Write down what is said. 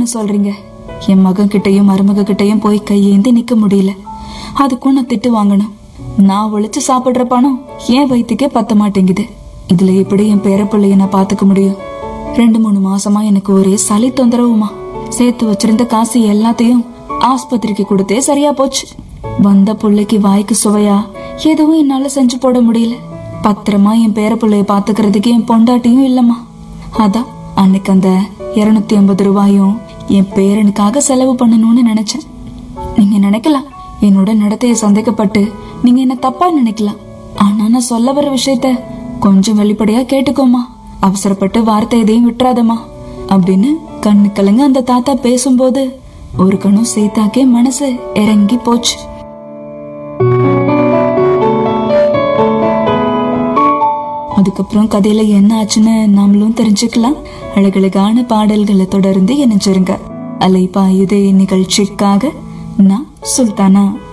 தானே சொல்றீங்க என் மகன் கிட்டயும் மருமக கிட்டயும் போய் கையேந்தி நிக்க முடியல அதுக்கும் நான் திட்டு வாங்கணும் நான் ஒழிச்சு சாப்பிடுற பணம் என் வயிற்றுக்கே பத்த மாட்டேங்குது இதுல எப்படி என் பேரப்பிள்ளைய நான் பாத்துக்க முடியும் ரெண்டு மூணு மாசமா எனக்கு ஒரே சளி தொந்தரவுமா சேர்த்து வச்சிருந்த காசு எல்லாத்தையும் ஆஸ்பத்திரிக்கு கொடுத்தே சரியா போச்சு வந்த புள்ளைக்கு வாய்க்கு சுவையா எதுவும் என்னால செஞ்சு போட முடியல பத்திரமா என் பேர பிள்ளைய பாத்துக்கிறதுக்கு என் பொண்டாட்டியும் இல்லம்மா அதான் அன்னைக்கு அந்த இருநூத்தி ஐம்பது ரூபாயும் என் பேரனுக்காக செலவு பண்ணணும்னு நினைச்சேன் நீங்க நினைக்கலாம் என்னோட நடத்தைய சந்தேகப்பட்டு நீங்க என்ன தப்பா நினைக்கலாம் ஆனா நான் சொல்ல வர விஷயத்த கொஞ்சம் வெளிப்படையா கேட்டுக்கோமா அவசரப்பட்டு வார்த்தை எதையும் விட்டுறாதம்மா அப்படின்னு கண்ணு கலங்க அந்த தாத்தா பேசும்போது ஒரு கணம் சீதாக்கே மனசு இறங்கி போச்சு அதுக்கப்புறம் கதையில என்ன ஆச்சுன்னு நாமளும் தெரிஞ்சுக்கலாம் அழகழகான பாடல்களை தொடர்ந்து இணைஞ்சிருங்க அலைப்பாயுதே நிகழ்ச்சிக்காக நான் சுல்தானா